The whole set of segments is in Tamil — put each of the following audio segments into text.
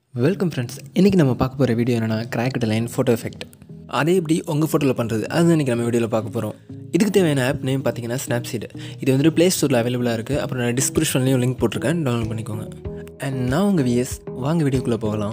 வெல்கம் ஃப்ரெண்ட்ஸ் இன்றைக்கி நம்ம பார்க்க போகிற வீடியோ என்னென்னா கிராக்கட் லைன் ஃபோட்டோ எஃபெக்ட் அதே எப்படி உங்கள் ஃபோட்டோவில் பண்ணுறது அதுதான் இன்றைக்கி நம்ம வீடியோவில் பார்க்க போகிறோம் இதுக்கு தேவையான ஆப் நேம் பார்த்தீங்கன்னா ஸ்னாப்சீட் இது வந்துட்டு ப்ளே ஸ்டோரில் அவைலபிளாக இருக்குது அப்புறம் நான் டிஸ்கிரிப்ஷன்லேயும் லிங்க் போட்டிருக்கேன் டவுன்லோட் பண்ணிக்கோங்க அண்ட் நான் உங்கள் விஎஸ் வாங்க வீடியோக்குள்ளே போகலாம்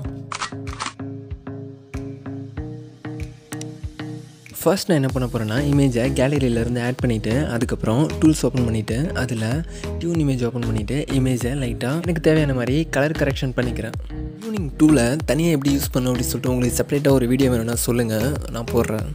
ஃபர்ஸ்ட் நான் என்ன பண்ண போகிறேன்னா இமேஜை கேலரியிலேருந்து ஆட் பண்ணிவிட்டு அதுக்கப்புறம் டூல்ஸ் ஓப்பன் பண்ணிவிட்டு அதில் டியூன் இமேஜ் ஓப்பன் பண்ணிவிட்டு இமேஜை லைட்டாக எனக்கு தேவையான மாதிரி கலர் கரெக்ஷன் பண்ணிக்கிறேன் டியூனிங் டூலை தனியாக எப்படி யூஸ் பண்ணணும் அப்படின்னு சொல்லிட்டு உங்களுக்கு செப்பரேட்டாக ஒரு வீடியோ வேணும்னா சொல்லுங்கள் நான் போடுறேன்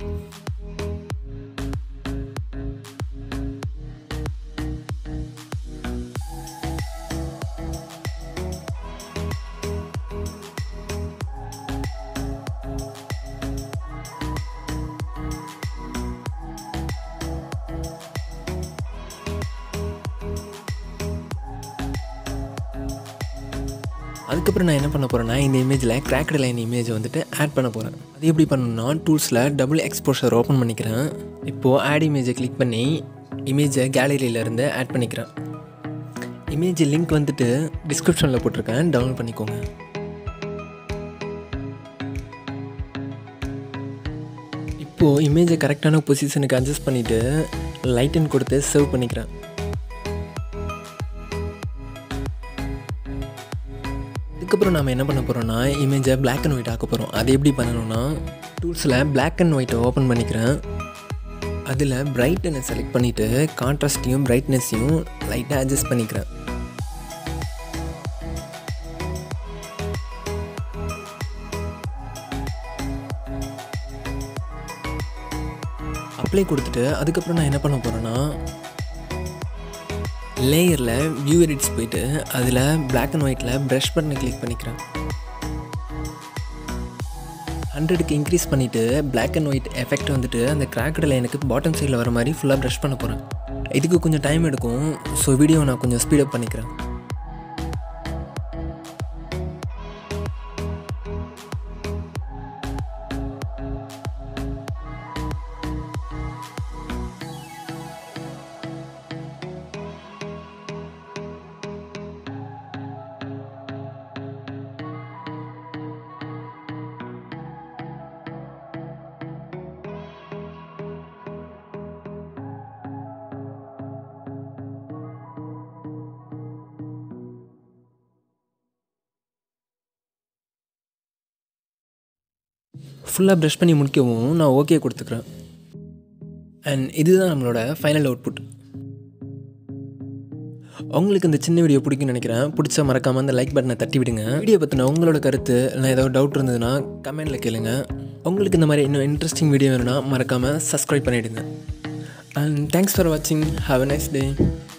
அதுக்கப்புறம் நான் என்ன பண்ண போகிறேன்னா இந்த இமேஜில் கிராக்கட் லைன் இமேஜ் வந்துட்டு ஆட் பண்ண போகிறேன் அது எப்படி பண்ணணும்னா டூல்ஸில் டபுள் எக்ஸ்போஷர் ஓப்பன் பண்ணிக்கிறேன் இப்போது ஆட் இமேஜை கிளிக் பண்ணி இமேஜை கேலரியிலேருந்து ஆட் பண்ணிக்கிறேன் இமேஜ் லிங்க் வந்துட்டு டிஸ்கிரிப்ஷனில் போட்டிருக்கேன் டவுன்லோட் பண்ணிக்கோங்க இப்போது இமேஜை கரெக்டான பொசிஷனுக்கு அட்ஜஸ்ட் பண்ணிவிட்டு லைட்டன் கொடுத்து சேவ் பண்ணிக்கிறேன் அதுக்கப்புறம் நாம் என்ன பண்ண போகிறோம்னா இமேஜை பிளாக் அண்ட் ஒயிட் ஆக்க போகிறோம் அது எப்படி பண்ணணும்னா டூல்ஸில் பிளாக் அண்ட் ஒயிட்டை ஓப்பன் பண்ணிக்கிறேன் அதில் பிரைட்னஸ் செலக்ட் பண்ணிவிட்டு கான்ட்ராஸ்ட்டையும் பிரைட்னஸையும் லைட்டாக அட்ஜஸ்ட் பண்ணிக்கிறேன் அப்ளை கொடுத்துட்டு அதுக்கப்புறம் நான் என்ன பண்ண போகிறேன்னா லேயரில் வியூ எடிட்ஸ் போயிட்டு அதில் பிளாக் அண்ட் ஒயிட்டில் ப்ரஷ் பட்டனை கிளிக் பண்ணிக்கிறேன் ஹண்ட்ரடுக்கு இன்க்ரீஸ் பண்ணிவிட்டு பிளாக் அண்ட் ஒயிட் எஃபெக்ட் வந்துட்டு அந்த கிராக்கட் லைனுக்கு பாட்டம் சைடில் வர மாதிரி ஃபுல்லாக ப்ரஷ் பண்ண போகிறேன் இதுக்கு கொஞ்சம் டைம் எடுக்கும் ஸோ வீடியோ நான் கொஞ்சம் ஸ்பீடப் பண்ணிக்கிறேன் ஃபுல்லாக ப்ரஷ் பண்ணி முடிக்கவும் நான் ஓகே கொடுத்துக்கிறேன் அண்ட் இதுதான் நம்மளோட ஃபைனல் அவுட்புட் உங்களுக்கு இந்த சின்ன வீடியோ பிடிக்கும்னு நினைக்கிறேன் பிடிச்சா மறக்காமல் அந்த லைக் பட்டனை தட்டி விடுங்க வீடியோ பற்றின உங்களோட கருத்து இல்லை ஏதாவது டவுட் இருந்ததுன்னா கமெண்டில் கேளுங்க உங்களுக்கு இந்த மாதிரி இன்னும் இன்ட்ரெஸ்டிங் வீடியோ வேணும்னா மறக்காமல் சப்ஸ்கிரைப் பண்ணிவிடுங்க அண்ட் தேங்க்ஸ் ஃபார் வாட்சிங் ஹாவ் அ நைஸ் டே